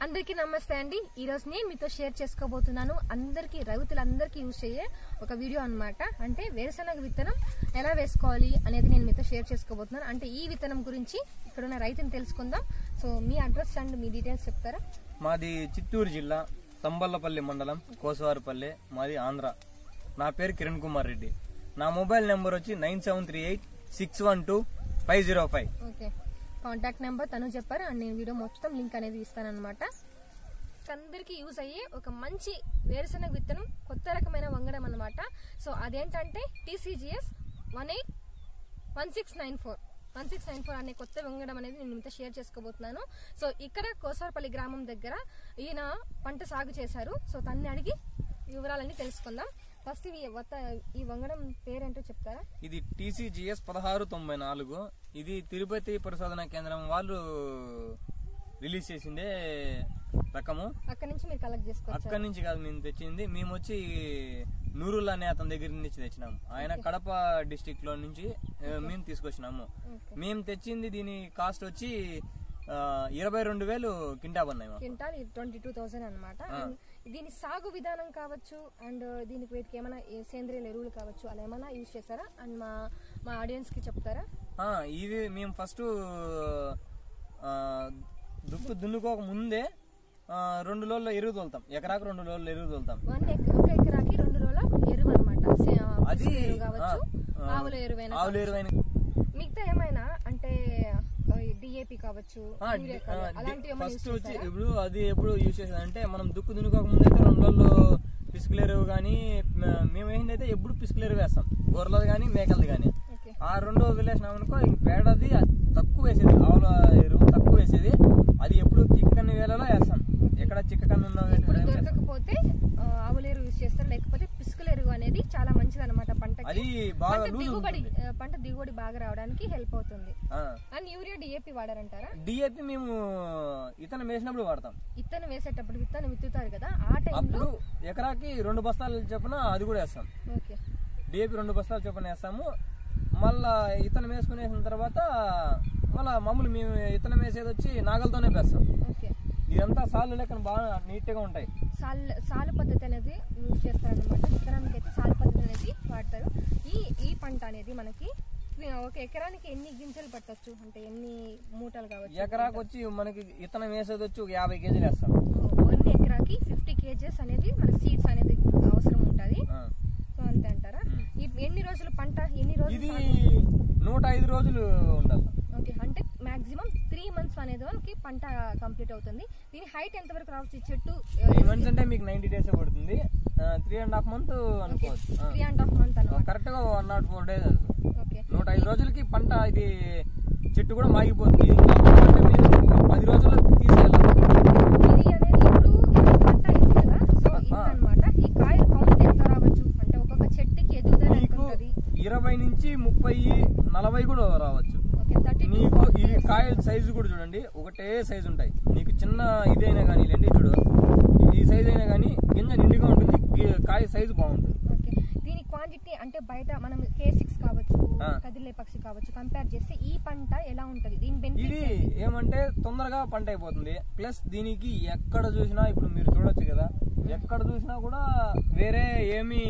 అందరికీ నమస్తే అండి ఈ రోజు నేను మీతో షేర్ చేసుకోబోతున్నాను అందరికీ రైతులందరికీ యూజ్ అయ్యే ఒక వీడియో అన్నమాట అంటే వేరుశనగ విత్తనం ఎలా వేసుకోవాలి అనేది నేను మీతో షేర్ చేసుకోబోతున్నాను అంటే ఈ విత్తనం గురించి ఇక్కడ ఉన్న రైతుని తెలుసుకుందాం సో మీ అడ్రస్ అండ్ మీ డీటెయిల్స్ చెప్తారా మాది చిత్తూరు జిల్లా తంబల్లపల్లి మండలం కోసవారిపల్లె మాది ఆంధ్ర నా పేరు కిరణ్ కుమార్ రెడ్డి నా మొబైల్ నెంబర్ వచ్చి nine seven three eight six one two five zero five okay contact number తను చెప్పారు అండ్ నేను వీడియో మొత్తం లింక్ అనేది ఇస్తానన్నమాట అందరికీ యూజ్ అయ్యే ఒక మంచి వేరుశనగ విత్తనం కొత్త రకమైన వంగడం అన్నమాట సో అదేంటంటే TCGS one eight one six nine four one six nine four అనే కొత్త వంగడం అనేది నేను మీతో షేర్ చేసుకోబోతున్నాను సో ఇక్కడ కోసవరపల్లి గ్రామం దగ్గర ఈయన పంట సాగు చేశారు సో తన్ని అడిగి వివరాలన్నీ తెలుసుకుందాం ఫస్ట్ ఇవి వత్త ఈ వంగడం పేరేంటో చెప్తారా ఇది టీసీజీఎస్ పదహారు తొంభై నాలుగు ఇది తిరుపతి పరిశోధన కేంద్రం వాళ్ళు రిలీజ్ చేసిండే రకము అక్కడి నుంచి మీరు కలెక్ట్ చేసుకోవచ్చు అక్కడి నుంచి కాదు మేము తెచ్చింది మేము వచ్చి నూరుల్ అనే అతని దగ్గర నుంచి తెచ్చినాము ఆయన కడప డిస్టిక్ లో నుంచి ఆ, మేము తీసుకొచ్చినాము ఓకే మేము తెచ్చింది దీని కాస్ట్ వచ్చి ఆ, ఇరవై రెండు వేలు కింటా పన్నాయి మాకు. క్వింటాల్ ట్వంటీ టూ థౌసండ్ అనమాట దీని సాగు విధానం కావచ్చు అండ్ దీనికి వీటికి ఏమైనా ఏ సేంద్రియ ఎరువులు కావచ్చు అలా ఏమైనా యూజ్ చేస్తారా అండ్ మా మా ఆడియన్స్ కి చెప్తారా ఆ, ఇది మేము ఫస్ట్ ఆ, దుక్కు దున్నుకోక ముందే ఆ, రెండు రోజుల్లో ఎరువు తోలుతాం ఎకరాకు రెండు రోజుల్లో ఎరువు తోలుతాం వన్ ఎక- ఒక ఎకరాకి రెండు రోజుల ఎరువు అనమాట అది ఎరువు కావచ్చు ఆ, ఆ, ఆవుల ఎరువైనా ఆవుల ఎరువైన మిగతా ఏమైనా అంటే డిఏపి కావచ్చు ఆ, యూరియా డి- కావచ్చు, ఆ, అలాంటివి డి- ఏమైనా ఫస్ట్ యూజ్ వచ్చి చేస్తారా ఇప్పుడు అది ఎప్పుడు యూజ్ చేసేది అంటే మనం దుక్కు దున్నుకోక ముందు అయితే రెండు రోజులు పిసుకులు ఎరువు కానీ మేము ఏంటంటే ఎప్పుడు పిసుకులు ఎరువు వేస్తాం గొర్రెలది కానీ మేకలది కానీ ఓకే ఆ రెండు వదిలేసినాం అనుకో ఇంక పేడది తక్కువ వేసేది ఆవుల ఎరువు తక్కువ వేసేది అది ఎప్పుడు చిక్కని వేలలో వేస్తాం ఎక్కడ చిక్కకన్ను ఉన్న ఇప్పుడు వేళలో వేస్తాం. దొరకకపోతే ఆ, ఆవుల ఎరువు యూజ్ చేస్తారు లేకపోతే పిసుకుల ఎరువు అనేది చాలా మంచిది అనమాట పంటకి అది బాగా పంట లూజ్ దిగుబడి ఆ, పంట దిగుబడి బాగా రావడానికి హెల్ప్ అవుతుంది ఆ. అండ్ యూరియా డిఏపి వాడారంటారా డిఏపి మేము ఇతను వేసినప్పుడు వాడతాం విత్తనం వేసేటప్పుడు విత్తనం విత్తుతారు కదా ఆ టైంలో అప్పుడు ఎకరాకి రెండు బస్తాలు చొప్పున అది కూడా వేస్తాం ఓకే డిఏపి రెండు బస్తాలు చొప్పున వేస్తాము మళ్ళా ఇతనం వేసుకునేసిన తర్వాత మళ్ళా మామూలు మేము ఇతనం వేసేది వచ్చి నాగలతోనే వేస్తాం ఓకే ఇదంతా సాళ్ళు లెక్కన బాగా నీట్గా ఉంటాయి సాల్ సాలు పద్ధతి అనేది యూజ్ చేస్తారనమాట విత్తనానికి అయితే సాలు పద్ధతి అనేది వాడతారు ఈ ఈ పంట అనేది మనకి ఒక ఎకరానికి ఎన్ని గింజలు పట్టొచ్చు అంటే ఎన్ని మూటలు కావచ్చు ఎకరాకు వచ్చి మనకి ఇతనం వేసేది వచ్చి ఒక యాభై కేజీలు వేస్తాం వన్ ఎకరాకి ఫిఫ్టీ కేజెస్ అనేది మన సీడ్స్ అనేది అవసరం ఉంటుంది ఆ. సో అంతే అంటారా మ్. ఈ ఎన్ని రోజులు పంట ఎన్ని రోజులు ఇది నూట ఐదు రోజులు ఉండాలి ఓకే అంటే మాక్సిమం త్రీ మంత్స్ అనేది మనకి పంట కంప్లీట్ అవుతుంది దీని హైట్ ఎంత వరకు రావచ్చు ఈ చెట్టు త్రీ మంత్స్ అంటే మీకు నైన్టీ డేస్ పడుతుంది త్రీ అండ్ హాఫ్ మంత్ అనుకోవచ్చు త్రీ అండ్ హాఫ్ మంత్ అనమాట కరెక్ట్ గా one naught four days okay నూట ఐదు రోజులకి పంట ఇది చెట్టు కూడా మాగిపోతుంది ఇది కావాలంటే మేము పది రోజుల్లో తీసేయాలి ఇది అనేది ఇప్పుడు ఇది పంట అయింది కదా సో ఇదన్నమాట ఈ కాయ కౌంట్ ఎంత రావచ్చు అంటే ఒక్కొక్క చెట్టుకి ఎదుగుదల ఎంత మీకు ఉంటుంది ఇరవై నుంచి ముప్పై నలభై కూడా రావచ్చు ఓకే థర్టీ నీకు ఈ కాయల సైజు కూడా చూడండి ఒకటే సైజు ఉంటాయి నీకు చిన్న ఇదైనా కానీ లేండి చూడు ఈ సైజు అయినా కానీ గింజ నిండుగా ఉంటుంది గి- కాయ సైజు బాగుంటుంది ఓకే దీని క్వాంటిటీ అంటే బయట మనం కే సిక్స్ కావచ్చు ఆ. కదిలే పక్షి కావచ్చు కంపేర్ చేస్తే ఈ పంట ఎలా ఉంటది దీని ఇది బెనిఫిట్స్ ఏమంటే తొందరగా పంట అయిపోతుంది ప్లస్ దీనికి ఎక్కడ చూసినా ఇప్పుడు మీరు చూడొచ్చు కదా ఎక్కడ చూసినా కూడా వేరే ఏమీ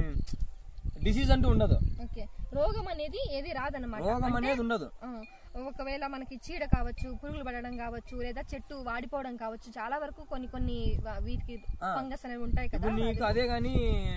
డిసీజ్ అంటూ ఉండదు ఓకే రోగం అనేది ఏది రాదన్నమాట రోగం అంటే, అనేది ఉండదు ఆ, ఒకవేళ మనకి చీడ కావచ్చు పురుగులు పడడం కావచ్చు లేదా చెట్టు వాడిపోవడం కావచ్చు చాలా వరకు కొన్ని కొన్ని వా- వీటికి ఆ. ఫంగస్ అనేవి ఉంటాయి కదా ఇప్పుడు నీకు అదే కానీ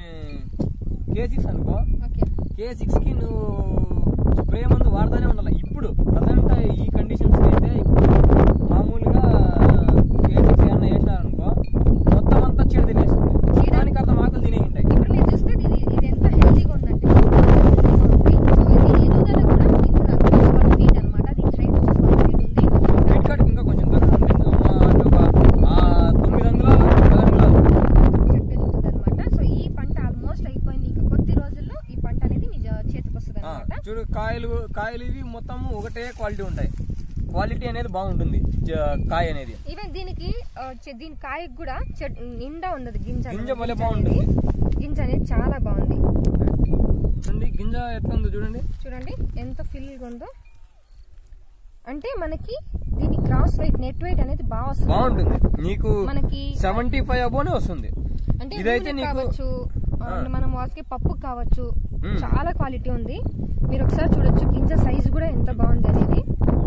కే సిక్స్ అనుకో ఓకే కే సిక్స్ కి నువ్వు స్ప్రే మందు వాడుతూనే ఉండాలి ఇప్పుడు ప్రజెంట్ ఈ కండిషన్స్ అయితే ఇప్పుడు మామూలుగా కే సిక్స్ ఏమన్నా వేసినారనుకో మొత్తం అంతా చీడ తినేస్తుంది చీడ? దానికి అర్థం ఆకులు తినే ఉంటాయి ఇప్పుడు మీరు చూస్తే ఇది ఇది ఎంత హెల్తీగా ఉందంటే healthy గా ఉంది. సో ఇది ఎదుగుదల కూడా ఇంత వన్ ఫీట్ అనమాట దీని హైట్ వచ్చేసి వన్ ఫీట్ ఉంది హైట్ కార్డ్ ఇంకా కొంచెం తక్కువ ఉంటుంది అమ్మ అంటే ఒక ఆ, తొమ్మిది అంగుళాలు పది అంగుళాలు చెట్టు ఎదుగుతుంది అనమాట సో ఈ పంట ఆల్మోస్ట్ అయిపోయింది ఇంకా కొద్ది రోజుల్లో ఈ పంట అనేది మీ జ- చేతికి వస్తుంది ఆ, అనమాట చూడు కాయలు కాయలు ఇవి మొత్తం ఒకటే క్వాలిటీ ఉంటాయి క్వాలిటీ అనేది బాగుంటుంది జ- కాయ అనేది ఈవెన్ దీనికి ఆ, చె- దీని కాయకు కూడా చెట్- నిండా ఉన్నది గింజ గింజ అన్నమాట. భలే గింజ బాగుంటుంది. అనేది- గింజ అనేది చాలా బాగుంది చూడండి గింజ ఎట్లా ఉందో చూడండి చూడండి ఎంత ఫిల్గా ఉందో అంటే మనకి దీని క్రాస్ వెయిట్ నెట్ వెయిట్ అనేది బాగా వస్తుంది బాగుంటుంది నీకు మనకి సెవెంటీ ఫైవ్ అబోనే వస్తుంది అంటే ఇదైతే నూనె నీకు- కావచ్చు ఆ. అండ్ మనం వాసుకి పప్పు కావచ్చు మ్మ్. చాలా క్వాలిటీ ఉంది మీరు ఒకసారి చూడొచ్చు గింజ సైజ్ కూడా ఎంత బాగుంది అనేది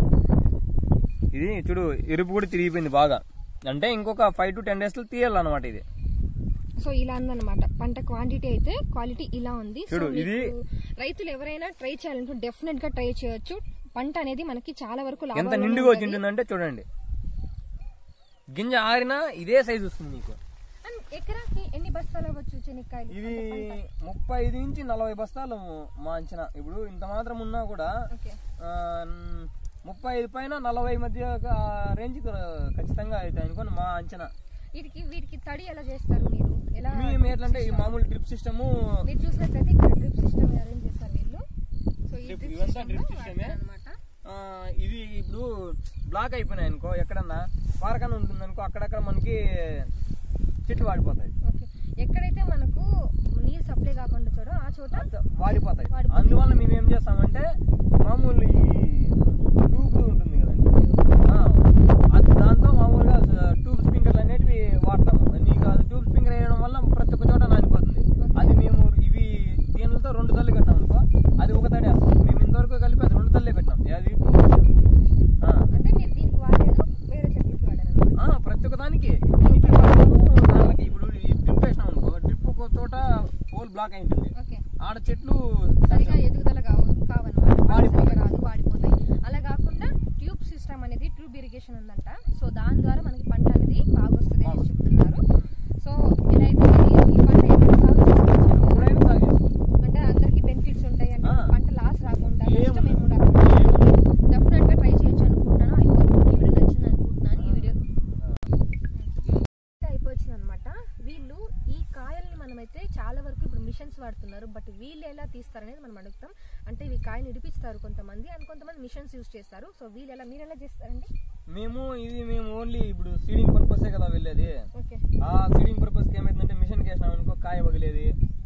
ఇది చూడు ఎరుపు కూడా తిరిగిపోయింది బాగా అంటే ఇంకొక ఫైవ్ టు టెన్ డేస్ లో తీయాలన్నమాట ఇది సో ఇలా ఉందన్నమాట పంట క్వాంటిటీ అయితే క్వాలిటీ ఇలా ఉంది సో చూడు, మీకు ఇది- రైతులు ఎవరైనా ట్రై చేయాలంటే డెఫినెట్ గా ట్రై చేయొచ్చు పంట అనేది మనకి చాలా వరకు ఎంత లాభాలను నిండుగా ఉంటుంది. వచ్చింటుందంటే చూడండి గింజ ఆరినా ఇదే సైజ్ వస్తుంది నీకు అండ్ ఎకరాకి ఎన్ని బస్తాలు అవ్వచ్చు చెనక్కాయలు ఇది అంటే పంట? ముప్పై ఐదు నుంచి నలభై బస్తాలు మా అంచనా ఇప్పుడు ఇంత మాత్రం ఉన్నా కూడా ఓకే ఆ, న్- ముప్పై ఐదు పైన నలభై మధ్య రేంజ్ ఖచ్చితంగా అవుతాయి అనుకోని మా అంచనా వీటికి వీటికి తడి ఎలా చేస్తారు మీరు ఎలా మేము ఎట్లంటే ఈ మామూలు డ్రిప్ సిస్టము మీరు చూసినట్లయితే ఇక్కడ డ్రిప్ సిస్టమ్ అరేంజ్ చేస్తారు వీళ్ళు సో ఈ Drip- డ్రిప్ ఇవంతా drip సిస్టమ్ system ఏ? అన్నమాట ఆ, ఇది ఇప్పుడు బ్లాక్ అయిపోయినాయి అనుకో ఎక్కడన్నా పారకన్నా ఉంటుంది అనుకో అక్కడక్కడ మనకి చెట్లు వాడిపోతాయి ఓకే ఎక్కడైతే మనకు నీరు సప్లై కాకుండా చూడో ఆ చోట అంత వాడిపోతాయి వాడిపోతాయి. అందువల్ల మేము ఏం చేస్తామంటే మామూలు ఈ ట్యూబ్ ఉంటుంది కదండి ఆ, అది దాంతో మామూలుగా ట్యూబ్ స్ప్రింకర్లు అనేటివి వాడతాము నీకు అది ట్యూబ్ స్ప్రింకర్ వేయడం వల్ల ప్రతి ఒక్క చోట నానిపోతుంది అది మేము ఇవి దీనితో రెండు తల్లి కట్టాం అనుకో అది ఒక తడి వేస్తాం మేము ఇంతవరకు కలిపి అది రెండు తల్లి పెట్టినాం అది ఆ, అంటే మీరు దీనికి వాడలేదు వేరే చెట్లకి వాడారు ఆ, ప్రతి ఒక్క దానికి దీనికి వాడతాము దానికి ఇప్పుడు ఈ డ్రిప్ వేసినాం అనుకో డ్రిప్ ఒక చోట పోల్ బ్లాక్ అయి ఉంటుంది ఓకే ఆడ చెట్లు సరిగా ఎదుగుదల కావు కావన్నమాట వాడిపోతాయి. సరిగా రాదు వాడిపోతాయి అలా కాకుండా ట్యూబ్ సిస్టమ్ అనేది ట్యూబ్ ఇరిగేషన్ ఉందంట సో దాని ద్వారా మనకి పంట అనేది బాగా వస్తుంది అని చెప్తున్నారు సో ఇదైతే ఇది- ఈ పంట ఎక్కడ సాగు చేసుకోవచ్చు ఎప్పుడైనా సాగు చేసుకోవచ్చు. అంటే అందరికి బెనిఫిట్స్ ఉంటాయి అంటే ఆ. పంట లాస్ రాకుండా ఏం నష్టం ఏమి ఉండదు. రాకుండా ఏం ఉండదు. డెఫినెట్ గా ట్రై చేయొచ్చు అనుకుంటున్నాను అయిపోతుంది ఈ వీడియో నచ్చింది అనుకుంటున్నాను ఈ వీడియో అయిపోయింది అనమాట వీళ్ళు ఈ కాయల్ని మనమైతే చాలా వరకు ఇప్పుడు మిషన్స్ వాడుతున్నారు బట్ వీళ్ళు ఎలా తీస్తారనేది మనం అడుగుతాం అంటే ఈ కాయని ఇడిపిస్తారు కొంతమంది అండ్ కొంతమంది మిషన్స్ యూస్ చేస్తారు సో వీళ్ళు ఎలా మీరు ఎలా చేస్తారండి మేము ఇది మేము ఓన్లీ ఇప్పుడు సీడింగ్ పర్పసే కదా వెళ్ళేది ఓకే ఆ సీడింగ్ పర్పస్కి ఏమైందంటే మిషన్ వేసినాం అనుకో కాయ పగిలేది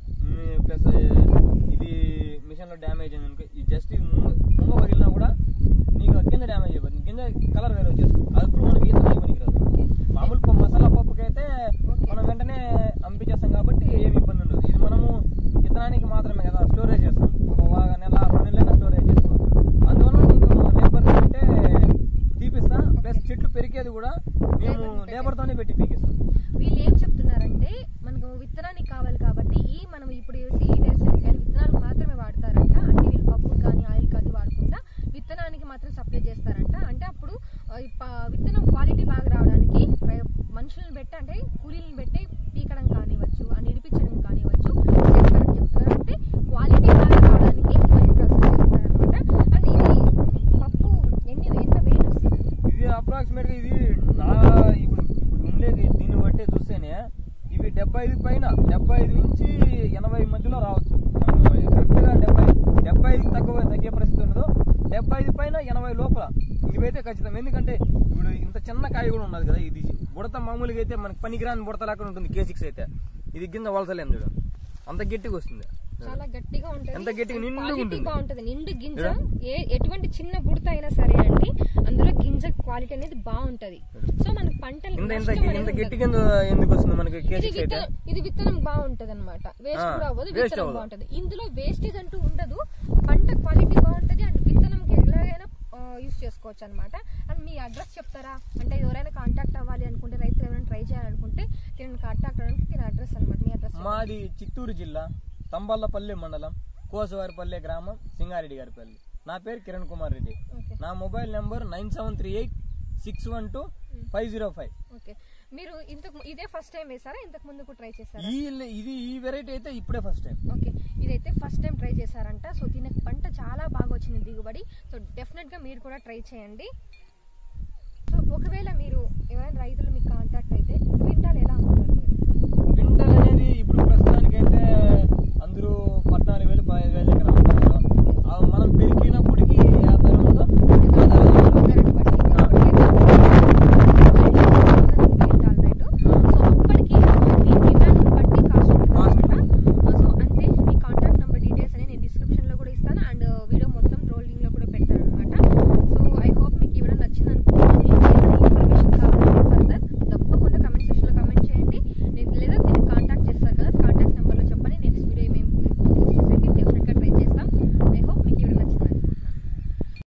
ప్లస్ ఇది మిషన్ లో డ్యామేజ్ అయింది అనుకో ఇది జస్ట్ ఇది ముంగ ముంగ పగిలినా కూడా నీకు గింజ డ్యామేజ్ అయిపోతుంది గింజ కలర్ వేరే వచ్చేస్తుంది అది ఇప్పుడు మనకి ఈత పనికి రాదు మామూలు పప్పు- మసాలా పప్పుకైతే Okay. మనం వెంటనే పంపించేస్తాం కాబట్టి ఏమి ఇబ్బంది ఉండదు ఇది మనము ఇతనానికి మాత్రమే కదా స్టోరేజ్ చేస్తాం ఒక వా- నెల రెండు నెలలైనా స్టోరేజ్ చేసుకోవచ్చు అందువల్ల నేను లేబర్ అంటే తీపిస్తా ప్లస్ చెట్లు పెరిగేది కూడా మేము Labour ని పెట్టే- లేబర్ తోనే పెట్టి పీకిస్తాం వీళ్ళు ఏం చెప్తున్నారంటే మనకు విత్తనానికి కావాలి కాబట్టి ఈ మనం ఇప్పుడు వేసి ఈ వేరుశనగకాయలు విత్తనాలకు మాత్రమే వాడతారంట అంటే వీళ్ళు పప్పు కానీ ఆయిల్ కానీ వాడకుండా విత్తనానికి మాత్రం సప్లై చేస్తారంట అంటే అప్పుడు ఆ, ఈ ప- విత్తనం క్వాలిటీ బాగా రావడానికి రై- మనుషులను పెట్టి అంటే కూలీలను పెట్టి పీకడం కానివ్వచ్చు అని ఇడిపించడం కానివ్వచ్చు చేస్తారని చెప్తున్నారు అంటే క్వాలిటీ బాగా రావడానికి ఈ ప్రాసెస్ చేస్తారనమాట అండ్ ఇది పప్పు ఎన్ని ఎంత వెయిట్ వస్తుంది ఇది అప్రాక్సిమేట్ గా ఇది నా ఇప్పుడు ఇప్పుడు ఉండేది దీన్ని బట్టి చూస్తేనే ఇవి డెబ్బై ఐదు పైన డెబ్బై ఐదు నుంచి ఎనభై మధ్యలో రావచ్చు కరెక్ట్ గా డెబ్బై డెబ్బై ఐదుకి తక్కువ తగ్గే పరిస్థితి ఉండదు డెబ్బై ఐదు పైన ఎనభై లోపల ఇవైతే ఖచ్చితం ఎందుకంటే ఇప్పుడు ఇంత చిన్న కాయ కూడా ఉన్నది కదా ఇది బుడత మామూలుగా అయితే మనకి పనికిరాని బుడత లాగా ఉంటుంది కే సిక్స్ అయితే ఇది కింద వలసలేం చూడు అంత గట్టిగా వస్తుంది చాలా గట్టిగా ఉంటుంది ఎంత గట్టిగా నిండుగా క్వాలిటీ ఉంటుంది. బాగుంటుంది నిండు గింజ ఏ ఎటువంటి చిన్న బుడత అయినా సరే అండి అందులో గింజ క్వాలిటీ అనేది బాగుంటది సో మనకి పంటలు ఇంత ఇంత నష్టం అనేది ఇంత ఉండదు. గట్టి కింద ఎందుకు వస్తుంది మనకి కే ఇది సిక్స్ అయితే విత్తనం ఇది విత్తనం బాగుంటది అనమాట వేస్ట్ ఆ, కూడా అవ్వదు waste విత్తనం అవ్వదు. బాగుంటది ఇందులో వేస్టేజ్ అంటూ ఉండదు పంట క్వాలిటీ బాగుంటది అండ్ విత్తనంకి ఎలాగైనా యూస్ చేసుకోవచ్చు అనమాట అండ్ మీ అడ్రస్ చెప్తారా అంటే ఎవరైనా కాంటాక్ట్ అవ్వాలి అనుకుంటే రైతులు ఎవరైనా ట్రై చేయాలనుకుంటే దీని కాంటాక్ట్ అవ్వడానికి దీని అడ్రస్ అనమాట మీ అడ్రస్ మాది చిత్తూరు జిల్లా తంబల్లపల్లి మండలం కోసవారిపల్లె గ్రామం సింగారెడ్డి గారిపల్లి నా పేరు కిరణ్ కుమార్ రెడ్డి ఓకే నా mobile number nine seven three eight six one two five zero five okay మీరు ఇంతకు ఇదే ఫస్ట్ టైం వేసారా ఇంతకు ముందుకు ట్రై చేశారా ఈ ఇది ఈ వెరైటీ అయితే ఇప్పుడే ఫస్ట్ టైం ఓకే ఇదైతే ఫస్ట్ టైం ట్రై చేశారంట సో దీనికి పంట చాలా బాగా వచ్చింది దిగుబడి సో డెఫినెట్ గా మీరు కూడా ట్రై చేయండి సో ఒకవేళ మీరు ఎవరైనా రైతులు